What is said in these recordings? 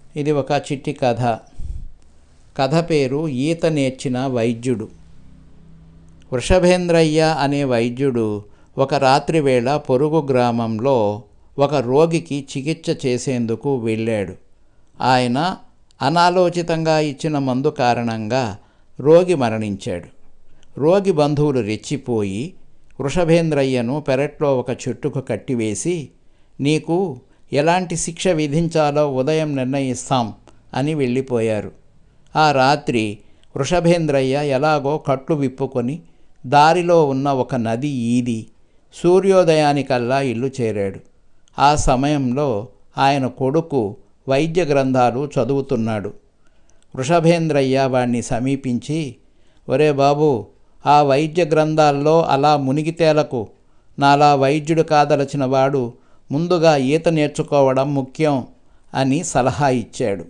ఇది ఒక చిట్టి కథ కథ పేరు ఈత నేర్చిన వైద్యుడు వృషభేంద్రయ్య అనే వైద్యుడు ఒక రాత్రివేళ పొరుగు గ్రామంలో ఒక రోగికి చికిత్స చేసేందుకు వెళ్ళాడు ఆయన అనాలోచితంగా ఇచ్చిన మందు కారణంగా రోగి మరణించాడు రోగి బంధువులు రెచ్చిపోయి వృషభేంద్రయ్యను పెరట్లో ఒక చెట్టుకు కట్టివేసి నీకు ఎలాంటి శిక్ష విధించాలో ఉదయం నిర్ణయిస్తాం అని వెళ్ళిపోయారు ఆ రాత్రి వృషభేంద్రయ్య ఎలాగో కట్లు విప్పుకొని దారిలో ఉన్న ఒక నది ఈది సూర్యోదయానికల్లా ఇల్లు చేరాడు ఆ సమయంలో ఆయన కొడుకు వైద్య గ్రంథాలు చదువుతున్నాడు వృషభేంద్రయ్య వాణ్ణి సమీపించి ఒరే బాబు ఆ వైద్య గ్రంథాల్లో అలా మునిగి తేలకు నాలా వైద్యుడు కాదలచిన వాడు ముందుగా ఈత నేర్చుకోవడం ముఖ్యం అని సలహా ఇచ్చాడు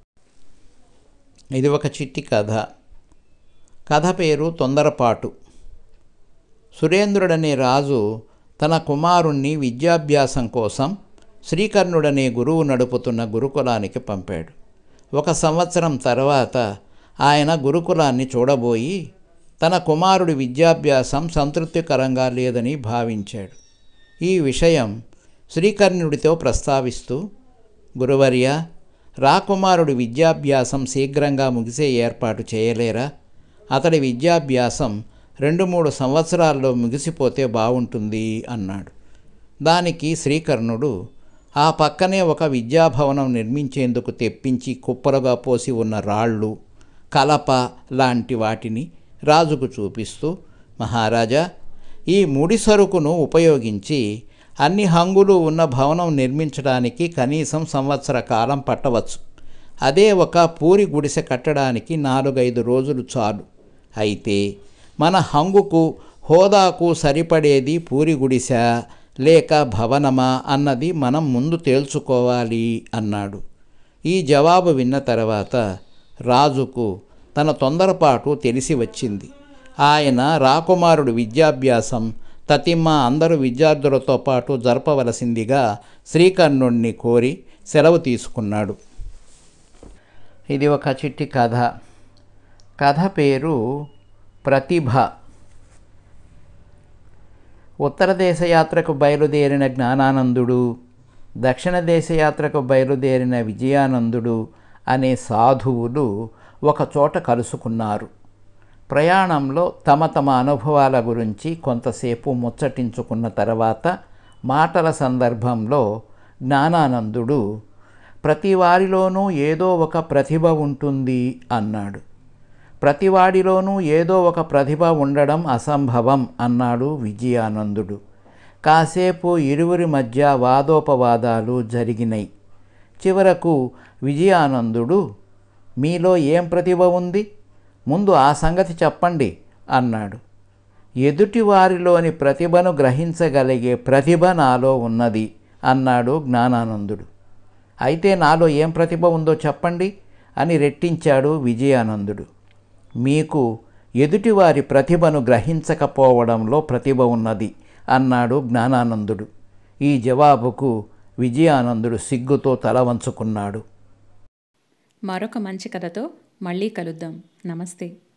ఇది ఒక చిట్టి కథ కథ పేరు తొందరపాటు సురేంద్రుడనే రాజు తన కుమారుణ్ణి విద్యాభ్యాసం కోసం శ్రీకర్ణుడనే గురువు నడుపుతున్న గురుకులానికి పంపాడు ఒక సంవత్సరం తర్వాత ఆయన గురుకులాన్ని చూడబోయి తన కుమారుడి విద్యాభ్యాసం సంతృప్తికరంగా లేదని భావించాడు ఈ విషయం శ్రీకర్ణుడితో ప్రస్తావిస్తూ గురువర్య రాకుమారుడి విద్యాభ్యాసం శీఘ్రంగా ముగిసే ఏర్పాటు చేయలేరా అతడి విద్యాభ్యాసం రెండు మూడు సంవత్సరాల్లో ముగిసిపోతే బాగుంటుంది అన్నాడు దానికి శ్రీకర్ణుడు ఆ పక్కనే ఒక విద్యాభవనం నిర్మించేందుకు తెప్పించి కుప్పలుగా పోసి ఉన్న రాళ్ళు కలప లాంటి వాటిని రాజుకు చూపిస్తూ మహారాజా ఈ ముడి సరుకును ఉపయోగించి అన్ని హంగులు ఉన్న భవనం నిర్మించడానికి కనీసం సంవత్సర కాలం పట్టవచ్చు అదే ఒక పూరి గుడిసె కట్టడానికి నాలుగైదు రోజులు చాలు అయితే మన హంగుకు హోదాకు సరిపడేది పూరి గుడిసె లేక భవనమా అన్నది మనం ముందు తేల్చుకోవాలి అన్నాడు ఈ జవాబు విన్న తర్వాత రాజుకు తన తొందరపాటు తెలిసి వచ్చింది ఆయన రాకుమారుడు విద్యాభ్యాసం తతిమ్మ అందరు విద్యార్థులతో పాటు జరపవలసిందిగా శ్రీకర్ణుణ్ణి కోరి సెలవు తీసుకున్నాడు ఇది ఒక చిట్టి కథ కథ పేరు ప్రతిభ ఉత్తర దేశయాత్రకు బయలుదేరిన జ్ఞానానందుడు దక్షిణ దేశయాత్రకు బయలుదేరిన విజయానందుడు అనే సాధువులు ఒకచోట కలుసుకున్నారు ప్రయాణంలో తమ తమ అనుభవాల గురించి కొంతసేపు ముచ్చటించుకున్న తర్వాత మాటల సందర్భంలో జ్ఞానానందుడు ప్రతి వారిలోనూ ఏదో ఒక ప్రతిభ ఉంటుంది అన్నాడు ప్రతివాడిలోనూ ఏదో ఒక ప్రతిభ ఉండడం అసంభవం అన్నాడు విజయానందుడు కాసేపు ఇరువురి మధ్య వాదోపవాదాలు జరిగినాయి చివరకు విజయానందుడు మీలో ఏం ప్రతిభ ఉంది ముందు ఆ సంగతి చెప్పండి అన్నాడు ఎదుటివారిలోని ప్రతిభను గ్రహించగలిగే ప్రతిభ నాలో ఉన్నది అన్నాడు జ్ఞానానందుడు అయితే నాలో ఏం ప్రతిభ ఉందో చెప్పండి అని రెట్టించాడు విజయానందుడు మీకు ఎదుటివారి ప్రతిభను గ్రహించకపోవడంలో ప్రతిభ ఉన్నది అన్నాడు జ్ఞానానందుడు ఈ జవాబుకు విజయానందుడు సిగ్గుతో తల వంచుకున్నాడు మరొక మంచి కథతో మళ్ళీ కలుద్దాం నమస్తే